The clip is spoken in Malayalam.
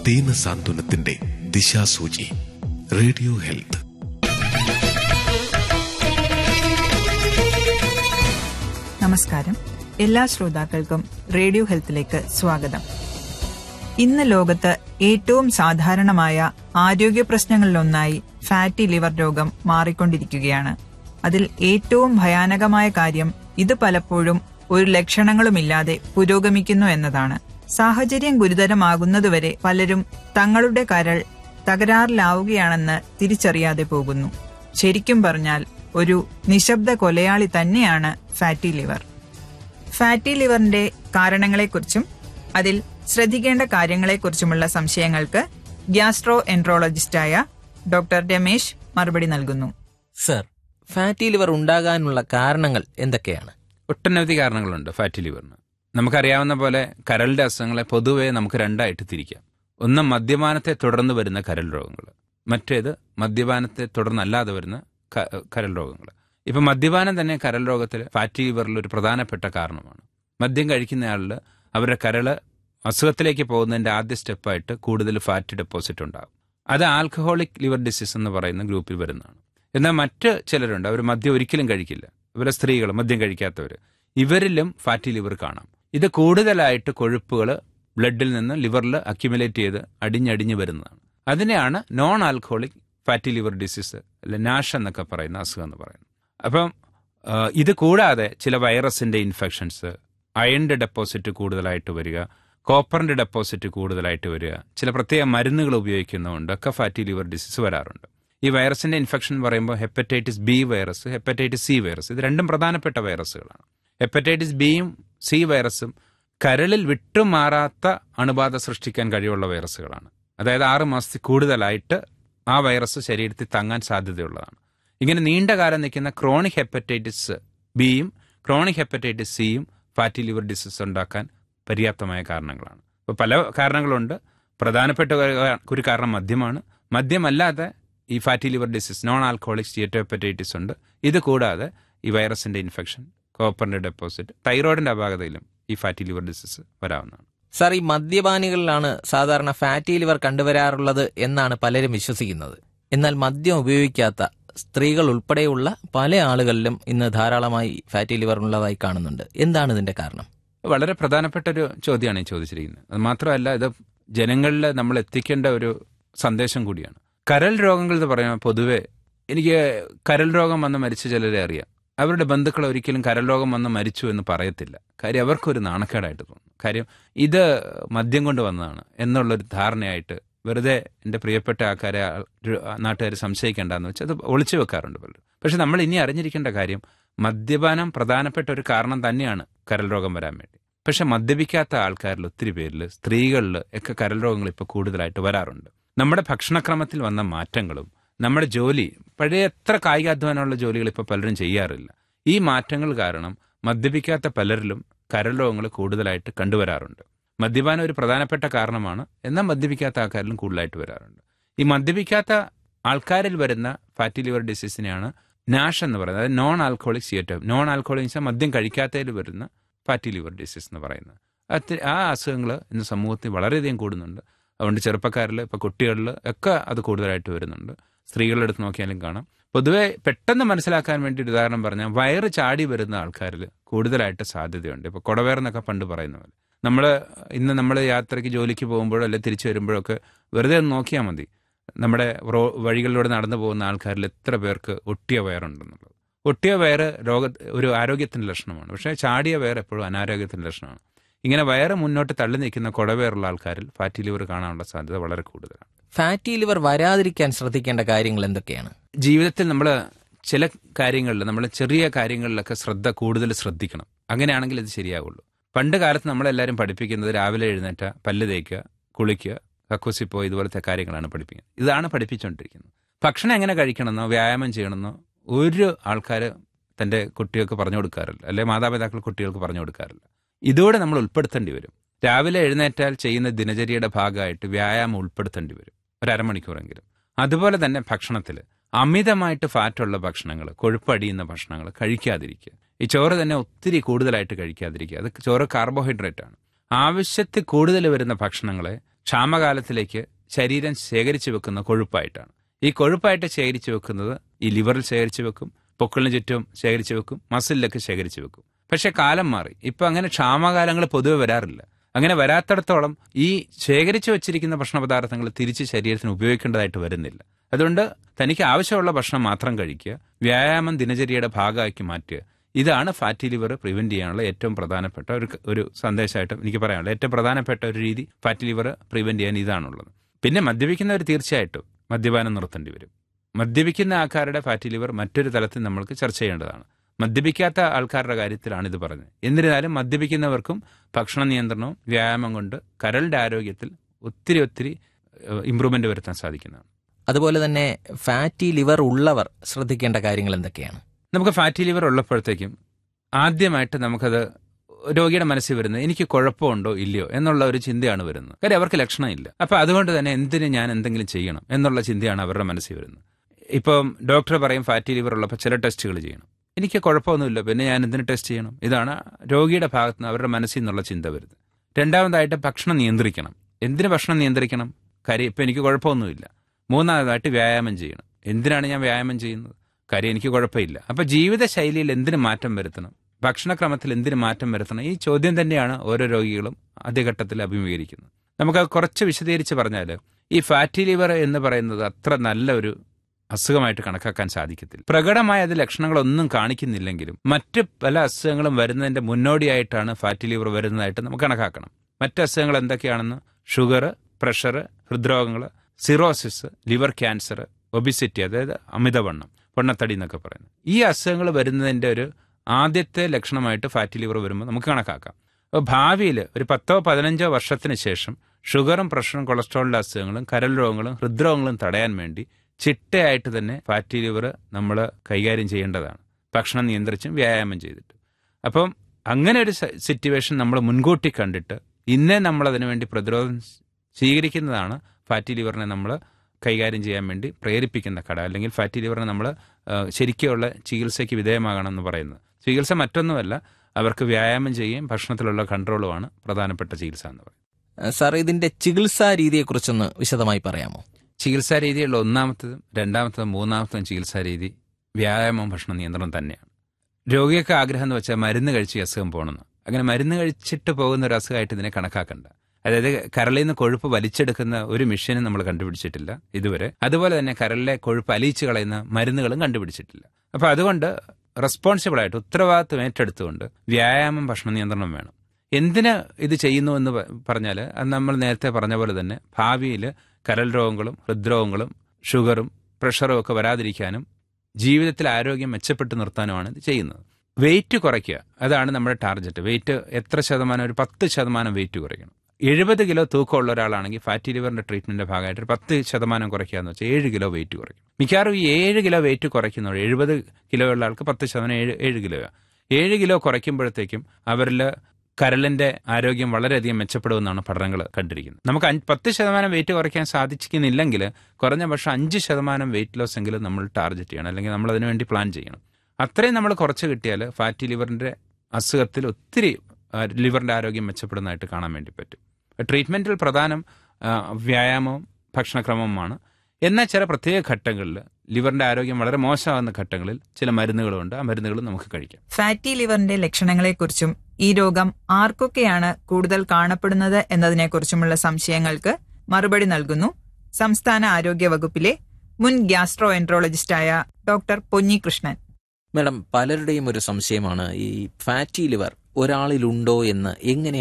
ദീന സാന്ത്വനത്തിന്റെ ദിശാസൂചി റേഡിയോ ഹെൽത്ത് നമസ്കാരം എല്ലാ ശ്രോതാക്കൾക്കും റേഡിയോ ഹെൽത്തിലേക്ക് സ്വാഗതം ഇന്ന് ലോകത്ത് ഏറ്റവും സാധാരണമായ ആരോഗ്യ പ്രശ്നങ്ങളിലൊന്നായി ഫാറ്റി ലിവർ രോഗം മാറിക്കൊണ്ടിരിക്കുകയാണ് അതിൽ ഏറ്റവും ഭയാനകമായ കാര്യം ഇത് പലപ്പോഴും ഒരു ലക്ഷണങ്ങളുമില്ലാതെ പുരോഗമിക്കുന്നു എന്നതാണ് സാഹചര്യം ഗുരുതരമാകുന്നതുവരെ പലരും തങ്ങളുടെ കരൾ തകരാറിലാവുകയാണെന്ന് തിരിച്ചറിയാതെ പോകുന്നു ശരിക്കും പറഞ്ഞാൽ ഒരു നിശബ്ദ കൊലയാളി തന്നെയാണ് ഫാറ്റി ലിവർ ഫാറ്റി ലിവറിന്റെ കാരണങ്ങളെക്കുറിച്ചും അതിൽ ശ്രദ്ധിക്കേണ്ട കാര്യങ്ങളെക്കുറിച്ചുമുള്ള സംശയങ്ങൾക്ക് ഗ്യാസ്ട്രോ എൻട്രോളജിസ്റ്റായ ഡോക്ടർ രമേശ് മറുപടി നൽകുന്നു സർ ഫാറ്റി ലിവർ ഉണ്ടാകാനുള്ള കാരണങ്ങൾ എന്തൊക്കെയാണ് ഒട്ടനവധി കാരണങ്ങളുണ്ട് ഫാറ്റി ലിവറിന് നമുക്കറിയാവുന്ന പോലെ കരളിന്റെ അസുഖങ്ങളെ പൊതുവെ നമുക്ക് രണ്ടായിട്ട് തിരിക്കാം ഒന്ന് മദ്യപാനത്തെ തുടർന്ന് വരുന്ന കരൾ രോഗങ്ങൾ മറ്റേത് മദ്യപാനത്തെ തുടർന്നല്ലാതെ വരുന്ന ക- കരൾ രോഗങ്ങൾ ഇപ്പൊ മദ്യപാനം തന്നെ കരൾ രോഗത്തിൽ ഫാറ്റി ലിവറിൽ ഒരു പ്രധാനപ്പെട്ട കാരണമാണ് മദ്യം കഴിക്കുന്നയാളിൽ അവരുടെ കരള് അസുഖത്തിലേക്ക് പോകുന്നതിന്റെ ആദ്യ സ്റ്റെപ്പായിട്ട് കൂടുതൽ ഫാറ്റ് ഡെപ്പോസിറ്റ് ഉണ്ടാകും അത് ആൽക്കഹോളിക് ലിവർ ഡിസീസ് എന്ന് പറയുന്ന ഗ്രൂപ്പിൽ വരുന്നതാണ് എന്നാൽ മറ്റ് ചിലരുണ്ട് അവർ മദ്യം ഒരിക്കലും കഴിക്കില്ല ഇവരെ സ്ത്രീകൾ മദ്യം കഴിക്കാത്തവർ ഇവരിലും ഫാറ്റി ലിവർ കാണാം ഇത് കൂടുതലായിട്ട് കൊഴുപ്പുകൾ ബ്ലഡിൽ നിന്ന് ലിവറിൽ അക്യുമുലേറ്റ് ചെയ്ത് അടിഞ്ഞടിഞ്ഞ് വരുന്നതാണ് അതിനെയാണ് non alcoholic fatty liver disease അല്ലെ നാഷ് എന്നൊക്കെ പറയുന്ന അസുഖം എന്ന് പറയുന്നത് അപ്പം ആ, ഇത് കൂടാതെ ചില വൈറസിന്റെ ഇൻഫെക്ഷൻസ് അയണിന്റെ ഡെപ്പോസിറ്റ് കൂടുതലായിട്ട് വരിക കോപ്പറിന്റെ ഡെപ്പോസിറ്റ് കൂടുതലായിട്ട് വരിക ചില പ്രത്യേക മരുന്നുകൾ ഉപയോഗിക്കുന്നതുകൊണ്ട് ഒക്കെ ഫാറ്റി ലിവർ ഡിസീസ് വരാറുണ്ട് ഈ വൈറസിന്റെ ഇൻഫെക്ഷൻ എന്ന് പറയുമ്പോൾ hepatitis B virus hepatitis C virus ഇത് രണ്ടും പ്രധാനപ്പെട്ട വൈറസുകളാണ് ഹെപ്പറ്റൈറ്റിസ് ബിയും സി വൈറസും കരളിൽ വിട്ടുമാറാത്ത അണുബാധ സൃഷ്ടിക്കാൻ കഴിവുള്ള വൈറസുകളാണ് അതായത് ആറ് മാസത്തിൽ കൂടുതലായിട്ട് ആ വൈറസ് ശരീരത്തിൽ തങ്ങാൻ സാധ്യതയുള്ളതാണ് ഇങ്ങനെ നീണ്ട കാലം നിൽക്കുന്ന ക്രോണിക് ഹെപ്പറ്റൈറ്റിസ് ബിയും ക്രോണിക് ഹെപ്പറ്റൈറ്റിസ് സിയും ഫാറ്റി ലിവർ ഡിസീസ് ഉണ്ടാക്കാൻ പര്യാപ്തമായ കാരണങ്ങളാണ് അപ്പോൾ പല കാരണങ്ങളുണ്ട് പ്രധാനപ്പെട്ട ഒരു- ഒരു കാരണം മദ്യമാണ് മദ്യമല്ലാതെ ഈ fatty liver disease non alcoholic steatohepatitis ഉണ്ട് ഇത് കൂടാതെ ഈ വൈറസിന്റെ ഇൻഫെക്ഷൻ കോപ്പറിന്റെ ഡെപ്പോസിറ്റ് തൈറോയിഡിന്റെ അപാകതയിലും ഈ ഫാറ്റി ലിവർ ഡിസീസ് വരാവുന്നതാണ് സർ ഈ മദ്യപാനികളിലാണ് സാധാരണ ഫാറ്റി ലിവർ കണ്ടുവരാറുള്ളത് എന്നാണ് പലരും വിശ്വസിക്കുന്നത് എന്നാൽ മദ്യം ഉപയോഗിക്കാത്ത സ്ത്രീകൾ ഉൾപ്പെടെയുള്ള പല ആളുകളിലും ഇന്ന് ധാരാളമായി ഫാറ്റി ലിവർ ഉള്ളതായി കാണുന്നുണ്ട് എന്താണ് ഇതിന്റെ കാരണം വളരെ പ്രധാനപ്പെട്ട ഒരു ചോദ്യമാണ് ഈ ചോദിച്ചിരിക്കുന്നത് അത് മാത്രമല്ല ഇത് ജനങ്ങളിൽ നമ്മൾ എത്തിക്കേണ്ട ഒരു സന്ദേശം കൂടിയാണ് കരൾ രോഗങ്ങൾ എന്ന് പറയുമ്പോൾ പൊതുവെ എനിക്ക് കരൾ രോഗം വന്ന് മരിച്ച ചിലരെ അറിയാം അവരുടെ ബന്ധുക്കൾ ഒരിക്കലും കരൾ രോഗം വന്ന് മരിച്ചു എന്ന് പറയത്തില്ല കാര്യം അവർക്കൊരു നാണക്കേടായിട്ട് തോന്നും കാര്യം ഇത് മദ്യം കൊണ്ട് വന്നതാണ് എന്നുള്ളൊരു ധാരണയായിട്ട് വെറുതെ എൻ്റെ പ്രിയപ്പെട്ട ആൾക്കാരെ നാട്ടുകാർ സംശയിക്കേണ്ടെന്ന് വെച്ചാൽ അത് ഒളിച്ചു വെക്കാറുണ്ട് പലരും പക്ഷെ നമ്മൾ ഇനി അറിഞ്ഞിരിക്കേണ്ട കാര്യം മദ്യപാനം പ്രധാനപ്പെട്ട ഒരു കാരണം തന്നെയാണ് കരൾ രോഗം വരാൻ വേണ്ടി പക്ഷെ മദ്യപിക്കാത്ത ആൾക്കാരിൽ ഒത്തിരി പേരിൽ സ്ത്രീകളിൽ ഒക്കെ കരൾ രോഗങ്ങൾ ഇപ്പോൾ കൂടുതലായിട്ട് വരാറുണ്ട് നമ്മുടെ ഭക്ഷണക്രമത്തിൽ വന്ന മാറ്റങ്ങളും നമ്മുടെ ജോലി പഴയ എത്ര കായികാധ്വാനമുള്ള ജോലികൾ ഇപ്പോൾ പലരും ചെയ്യാറില്ല ഈ മാറ്റങ്ങൾ കാരണം മദ്യപിക്കാത്ത പലരിലും കരൾ രോഗങ്ങൾ കൂടുതലായിട്ട് കണ്ടുവരാറുണ്ട് മദ്യപാനം ഒരു പ്രധാനപ്പെട്ട കാരണമാണ് എന്നാൽ മദ്യപിക്കാത്ത ആൾക്കാരിലും കൂടുതലായിട്ട് വരാറുണ്ട് ഈ മദ്യപിക്കാത്ത ആൾക്കാരിൽ വരുന്ന ഫാറ്റി ലിവർ ഡിസീസിനെയാണ് നാഷ് എന്ന് പറയുന്നത് അതായത് നോൺ ആൽക്കഹോളിക് സിയറ്റം നോൺ ആൽക്കഹോളിക് വെച്ചാൽ മദ്യം കഴിക്കാത്തതിൽ വരുന്ന ഫാറ്റി ലിവർ ഡിസീസ് എന്ന് പറയുന്നത് അത് ആ അസുഖങ്ങൾ ഇന്ന് സമൂഹത്തിൽ വളരെയധികം കൂടുന്നുണ്ട് അതുകൊണ്ട് ചെറുപ്പക്കാരിൽ ഇപ്പോൾ കുട്ടികളിൽ ഒക്കെ അത് കൂടുതലായിട്ട് വരുന്നുണ്ട് സ്ത്രീകളുടെ അടുത്ത് നോക്കിയാലും കാണാം പൊതുവെ പെട്ടെന്ന് മനസ്സിലാക്കാൻ വേണ്ടി ഒരു ഉദാഹരണം പറഞ്ഞാൽ വയറ് ചാടി വരുന്ന ആൾക്കാരിൽ കൂടുതലായിട്ട് സാധ്യതയുണ്ട് ഇപ്പോൾ കുടവേറെന്നൊക്കെ പണ്ട് പറയുന്ന പോലെ നമ്മൾ ഇന്ന് നമ്മൾ യാത്രയ്ക്ക് ജോലിക്ക് പോകുമ്പോഴോ അല്ലെങ്കിൽ തിരിച്ചു വരുമ്പോഴൊക്കെ വെറുതെ ഒന്ന് നോക്കിയാൽ മതി നമ്മുടെ റോ വഴികളിലൂടെ നടന്നു പോകുന്ന ആൾക്കാരിൽ എത്ര പേർക്ക് ഒട്ടിയ വയറുണ്ടെന്നുള്ളത് ഒട്ടിയ വയറ് രോഗ ഒരു ആരോഗ്യത്തിൻ്റെ ലക്ഷണമാണ് പക്ഷേ ചാടിയ വയർ എപ്പോഴും അനാരോഗ്യത്തിൻ്റെ ലക്ഷണമാണ് ഇങ്ങനെ വയറ് മുന്നോട്ട് തള്ളി നിൽക്കുന്ന കുടവേറുള്ള ആൾക്കാരിൽ ഫാറ്റി ലിവർ കാണാനുള്ള സാധ്യത വളരെ കൂടുതലാണ് ഫാറ്റി ലിവർ വരാതിരിക്കാൻ ശ്രദ്ധിക്കേണ്ട കാര്യങ്ങൾ എന്തൊക്കെയാണ് ജീവിതത്തിൽ നമ്മൾ ചില കാര്യങ്ങളിൽ നമ്മൾ ചെറിയ കാര്യങ്ങളിലൊക്കെ ശ്രദ്ധ കൂടുതൽ ശ്രദ്ധിക്കണം അങ്ങനെയാണെങ്കിൽ ഇത് ശരിയാവുള്ളൂ പണ്ട് കാലത്ത് നമ്മളെല്ലാവരും പഠിപ്പിക്കുന്നത് രാവിലെ എഴുന്നേറ്റ പല്ല് തേക്കുക കുളിക്കുക കക്കൂസി പോയി ഇതുപോലത്തെ കാര്യങ്ങളാണ് പഠിപ്പിക്കുന്നത് ഇതാണ് പഠിപ്പിച്ചുകൊണ്ടിരിക്കുന്നത് ഭക്ഷണം എങ്ങനെ കഴിക്കണമെന്നോ വ്യായാമം ചെയ്യണമെന്നോ ഒരു ആൾക്കാർ തൻ്റെ കുട്ടികൾക്ക് പറഞ്ഞു കൊടുക്കാറില്ല അല്ലെ മാതാപിതാക്കൾ കുട്ടികൾക്ക് പറഞ്ഞു കൊടുക്കാറില്ല ഇതോടെ നമ്മൾ ഉൾപ്പെടുത്തേണ്ടി വരും രാവിലെ എഴുന്നേറ്റാൽ ചെയ്യുന്ന ദിനചര്യയുടെ ഭാഗമായിട്ട് വ്യായാമം ഉൾപ്പെടുത്തേണ്ടി വരും ഒരു അരമണിക്കൂറെങ്കിലും അതുപോലെ തന്നെ ഭക്ഷണത്തിൽ അമിതമായിട്ട് ഫാറ്റുള്ള ഭക്ഷണങ്ങൾ കൊഴുപ്പടിയുന്ന ഭക്ഷണങ്ങൾ കഴിക്കാതിരിക്കുക ഈ ചോറ് തന്നെ ഒത്തിരി കൂടുതലായിട്ട് കഴിക്കാതിരിക്കുക അത് ചോറ് കാർബോഹൈഡ്രേറ്റ് ആണ് ആവശ്യത്തിൽ കൂടുതൽ വരുന്ന ഭക്ഷണങ്ങളെ ക്ഷാമകാലത്തിലേക്ക് ശരീരം ശേഖരിച്ചു വെക്കുന്ന കൊഴുപ്പായിട്ടാണ് ഈ കൊഴുപ്പായിട്ട് ശേഖരിച്ചു വെക്കുന്നത് ഈ ലിവറിൽ ശേഖരിച്ചു വെക്കും പൊക്കിളിന് ചുറ്റും ശേഖരിച്ചു വെക്കും മസിലിലൊക്കെ ശേഖരിച്ചു വെക്കും പക്ഷെ കാലം മാറി ഇപ്പൊ അങ്ങനെ ക്ഷാമകാലങ്ങൾ പൊതുവെ വരാറില്ല അങ്ങനെ വരാത്തിടത്തോളം ഈ ശേഖരിച്ചു വെച്ചിരിക്കുന്ന ഭക്ഷണ പദാർത്ഥങ്ങൾ തിരിച്ച് ശരീരത്തിന് ഉപയോഗിക്കേണ്ടതായിട്ട് വരുന്നില്ല അതുകൊണ്ട് തനിക്ക് ആവശ്യമുള്ള ഭക്ഷണം മാത്രം കഴിക്കുക വ്യായാമം ദിനചര്യയുടെ ഭാഗമാക്കി മാറ്റുക ഇതാണ് ഫാറ്റി ലിവർ പ്രിവെന്റ് ചെയ്യാനുള്ള ഏറ്റവും പ്രധാനപ്പെട്ട ഒരു ഒരു സന്ദേശമായിട്ട് എനിക്ക് പറയാനുള്ളത് ഏറ്റവും പ്രധാനപ്പെട്ട ഒരു രീതി ഫാറ്റി ലിവർ പ്രിവെന്റ് ചെയ്യാൻ ഇതാണുള്ളത് പിന്നെ മദ്യപിക്കുന്നവർ തീർച്ചയായിട്ടും മദ്യപാനം നിർത്തേണ്ടി വരും മദ്യപിക്കുന്ന ആൾക്കാരുടെ ഫാറ്റി ലിവർ മറ്റൊരു തലത്തിൽ നമ്മൾക്ക് ചർച്ച ചെയ്യേണ്ടതാണ് മദ്യപിക്കാത്ത ആൾക്കാരുടെ കാര്യത്തിലാണ് ഇത് പറഞ്ഞത് എന്നിരുന്നാലും മദ്യപിക്കുന്നവർക്കും ഭക്ഷണ നിയന്ത്രണവും വ്യായാമം കൊണ്ട് കരളിന്റെ ആരോഗ്യത്തിൽ ഒത്തിരി ഒത്തിരി ഇമ്പ്രൂവ്മെന്റ് വരുത്താൻ സാധിക്കുന്നതാണ് അതുപോലെ തന്നെ ഫാറ്റി ലിവർ ഉള്ളവർ ശ്രദ്ധിക്കേണ്ട കാര്യങ്ങൾ എന്തൊക്കെയാണ് നമുക്ക് ഫാറ്റി ലിവർ ഉള്ളപ്പോഴത്തേക്കും ആദ്യമായിട്ട് നമുക്കത് രോഗിയുടെ മനസ്സിൽ വരുന്നത് എനിക്ക് കുഴപ്പമുണ്ടോ ഇല്ലയോ എന്നുള്ള ഒരു ചിന്തയാണ് വരുന്നത് കാര്യം അവർക്ക് ലക്ഷണമില്ല അപ്പൊ അതുകൊണ്ട് തന്നെ എന്തിന് ഞാൻ എന്തെങ്കിലും ചെയ്യണം എന്നുള്ള ചിന്തയാണ് അവരുടെ മനസ്സിൽ വരുന്നത് ഇപ്പം ഡോക്ടർ പറയും ഫാറ്റി ലിവർ ഉള്ളപ്പോൾ ചില ടെസ്റ്റുകൾ ചെയ്യണം എനിക്ക് കുഴപ്പമൊന്നുമില്ല പിന്നെ ഞാൻ എന്തിന് ടെസ്റ്റ് ചെയ്യണം ഇതാണ് രോഗിയുടെ ഭാഗത്ത് നിന്ന് അവരുടെ മനസ്സിൽ നിന്നുള്ള ചിന്ത വരുന്നത് രണ്ടാമതായിട്ട് ഭക്ഷണം നിയന്ത്രിക്കണം എന്തിന് ഭക്ഷണം നിയന്ത്രിക്കണം കാര്യം ഇപ്പം എനിക്ക് കുഴപ്പമൊന്നുമില്ല മൂന്നാമതായിട്ട് വ്യായാമം ചെയ്യണം എന്തിനാണ് ഞാൻ വ്യായാമം ചെയ്യുന്നത് കാര്യം എനിക്ക് കുഴപ്പമില്ല അപ്പൊ ജീവിതശൈലിയിൽ എന്തിന് മാറ്റം വരുത്തണം ഭക്ഷണക്രമത്തിൽ എന്തിന് മാറ്റം വരുത്തണം ഈ ചോദ്യം തന്നെയാണ് ഓരോ രോഗികളും ആദ്യഘട്ടത്തിൽ അഭിമുഖീകരിക്കുന്നത് നമുക്ക് അത് കുറച്ച് വിശദീകരിച്ച് പറഞ്ഞാൽ ഈ ഫാറ്റി ലിവർ എന്ന് പറയുന്നത് അത്ര നല്ല ഒരു അസുഖമായിട്ട് കണക്കാക്കാൻ സാധിക്കത്തില്ല പ്രകടമായ അത് ലക്ഷണങ്ങളൊന്നും കാണിക്കുന്നില്ലെങ്കിലും മറ്റ് പല അസുഖങ്ങളും വരുന്നതിന്റെ മുന്നോടിയായിട്ടാണ് ഫാറ്റി ലിവർ വരുന്നതായിട്ട് നമുക്ക് കണക്കാക്കണം മറ്റ് അസുഖങ്ങൾ എന്തൊക്കെയാണെന്ന് ഷുഗർ പ്രഷർ ഹൃദ്രോഗങ്ങൾ സിറോസിസ് ലിവർ ക്യാൻസർ ഒബിസിറ്റി അതായത് അമിതവണ്ണം പൊണ്ണത്തടി എന്നൊക്കെ പറയുന്നത് ഈ അസുഖങ്ങൾ വരുന്നതിന്റെ ഒരു ആദ്യത്തെ ലക്ഷണമായിട്ട് ഫാറ്റി ലിവർ വരുമ്പോൾ നമുക്ക് കണക്കാക്കാം അപ്പോൾ ഭാവിയിൽ ഒരു പത്തോ പതിനഞ്ചോ വർഷത്തിന് ശേഷം ഷുഗറും പ്രഷറും കൊളസ്ട്രോളിന്റെ അസുഖങ്ങളും കരൾ രോഗങ്ങളും ഹൃദ്രോഗങ്ങളും തടയാൻ വേണ്ടി ചിട്ടയായിട്ട് തന്നെ ഫാറ്റി ലിവർ നമ്മൾ കൈകാര്യം ചെയ്യേണ്ടതാണ് ഭക്ഷണം നിയന്ത്രിച്ചും വ്യായാമം ചെയ്തിട്ട് അപ്പം അങ്ങനെ ഒരു സിറ്റുവേഷൻ നമ്മൾ മുൻകൂട്ടി കണ്ടിട്ട് ഇന്നേ നമ്മൾ അതിനുവേണ്ടി പ്രതിരോധം സ്വീകരിക്കുന്നതാണ് ഫാറ്റി ലിവറിനെ നമ്മൾ കൈകാര്യം ചെയ്യാൻ വേണ്ടി പ്രേരിപ്പിക്കുന്ന കട അല്ലെങ്കിൽ ഫാറ്റി ലിവറിനെ നമ്മൾ ശരിക്കുള്ള ചികിത്സയ്ക്ക് വിധേയമാകണം എന്ന് പറയുന്നത് ചികിത്സ മറ്റൊന്നുമല്ല അവർക്ക് വ്യായാമം ചെയ്യുകയും ഭക്ഷണത്തിലുള്ള കൺട്രോളുമാണ് പ്രധാനപ്പെട്ട ചികിത്സ എന്ന് പറയുന്നത് സാർ ഇതിന്റെ ചികിത്സാ രീതിയെക്കുറിച്ചൊന്ന് വിശദമായി പറയാമോ ചികിത്സാ രീതിയുള്ള ഒന്നാമത്തതും രണ്ടാമത്തതും മൂന്നാമത്തതും ചികിത്സാ രീതി വ്യായാമവും ഭക്ഷണ നിയന്ത്രണം തന്നെയാണ് രോഗിയൊക്കെ ആഗ്രഹം എന്ന് വെച്ചാൽ മരുന്ന് കഴിച്ച് ഈ അസുഖം പോകണമെന്ന് അങ്ങനെ മരുന്ന് കഴിച്ചിട്ട് പോകുന്ന ഒരു അസുഖമായിട്ട് ഇതിനെ കണക്കാക്കണ്ട അതായത് കരളിൽ നിന്ന് കൊഴുപ്പ് വലിച്ചെടുക്കുന്ന ഒരു മെഷീനും നമ്മൾ കണ്ടുപിടിച്ചിട്ടില്ല ഇതുവരെ അതുപോലെ തന്നെ കരളിലെ കൊഴുപ്പ് അലിയിച്ച് കളയുന്ന മരുന്നുകളും കണ്ടുപിടിച്ചിട്ടില്ല അപ്പൊ അതുകൊണ്ട് റെസ്പോൺസിബിൾ ആയിട്ട് ഉത്തരവാദിത്വം ഏറ്റെടുത്തുകൊണ്ട് വ്യായാമം ഭക്ഷണ നിയന്ത്രണം വേണം എന്തിന് ഇത് ചെയ്യുന്നു എന്ന് പറഞ്ഞാൽ അത് നമ്മൾ നേരത്തെ പറഞ്ഞ പോലെ തന്നെ ഭാവിയിൽ കരൾ രോഗങ്ങളും ഹൃദ്രോഗങ്ങളും ഷുഗറും പ്രഷറും ഒക്കെ വരാതിരിക്കാനും ജീവിതത്തിൽ ആരോഗ്യം മെച്ചപ്പെട്ട് നിർത്താനുമാണ് ഇത് ചെയ്യുന്നത് വെയിറ്റ് കുറയ്ക്കുക അതാണ് നമ്മുടെ ടാർഗറ്റ് വെയിറ്റ് എത്ര ശതമാനം ഒരു പത്ത് ശതമാനം വെയിറ്റ് കുറയ്ക്കണം എഴുപത് കിലോ തൂക്കമുള്ള ഒരാളാണെങ്കിൽ ഫാറ്റി ലിവറിന്റെ ട്രീറ്റ്മെന്റിന്റെ ഭാഗമായിട്ട് ഒരു പത്ത് ശതമാനം കുറയ്ക്കുക എന്ന് വെച്ചാൽ ഏഴ് കിലോ വെയിറ്റ് കുറയ്ക്കും മിക്കവാറും ഈ ഏഴ് കിലോ വെയിറ്റ് കുറയ്ക്കുന്നവർ എഴുപത് കിലോ ഉള്ള ആൾക്ക് പത്ത് ശതമാനം ഏഴ് ഏഴ് കിലോയാണ് ഏഴ് കിലോ കുറയ്ക്കുമ്പോഴത്തേക്കും അവരിൽ കരളിന്റെ ആരോഗ്യം വളരെയധികം മെച്ചപ്പെടുമെന്നാണ് പഠനങ്ങൾ കണ്ടിരിക്കുന്നത് നമുക്ക് പത്ത് ശതമാനം വെയിറ്റ് കുറയ്ക്കാൻ സാധിക്കുന്നില്ലെങ്കിൽ കുറഞ്ഞ പക്ഷം അഞ്ച് ശതമാനം വെയിറ്റ് ലോസ് എങ്കിലും നമ്മൾ ടാർഗറ്റ് ചെയ്യണം അല്ലെങ്കിൽ നമ്മൾ അതിനുവേണ്ടി പ്ലാൻ ചെയ്യണം അത്രയും നമ്മൾ കുറച്ച് കിട്ടിയാൽ ഫാറ്റി ലിവറിന്റെ അസുഖത്തിൽ ഒത്തിരി ലിവറിന്റെ ആരോഗ്യം മെച്ചപ്പെടുന്നതായിട്ട് കാണാൻ വേണ്ടി പറ്റും ട്രീറ്റ്മെന്റിൽ പ്രധാനം വ്യായാമവും ഭക്ഷണക്രമവുമാണ് എന്നാൽ ചില പ്രത്യേക ഘട്ടങ്ങളിൽ ലിവറിന്റെ ആരോഗ്യം വളരെ മോശമാകുന്ന ഘട്ടങ്ങളിൽ ചില മരുന്നുകളുണ്ട് ആ മരുന്നുകൾ നമുക്ക് കഴിക്കാം ഫാറ്റി ലിവറിന്റെ ലക്ഷണങ്ങളെക്കുറിച്ചും ഈ രോഗം ആർക്കൊക്കെയാണ് കൂടുതൽ കാണപ്പെടുന്നത് എന്നതിനെക്കുറിച്ചുമുള്ള സംശയങ്ങൾക്ക് മറുപടി നൽകുന്നു സംസ്ഥാന ആരോഗ്യ വകുപ്പിലെ മുൻ ഗ്യാസ്ട്രോ എൻട്രോളജിസ്റ്റായ ഡോക്ടർ പൊന്നികൃഷ്ണൻ മാഡം പലരുടെയും ഒരു സംശയമാണ് ഈ ഫാറ്റി ലിവർ ഒരാളിലുണ്ടോ എന്ന് എങ്ങനെ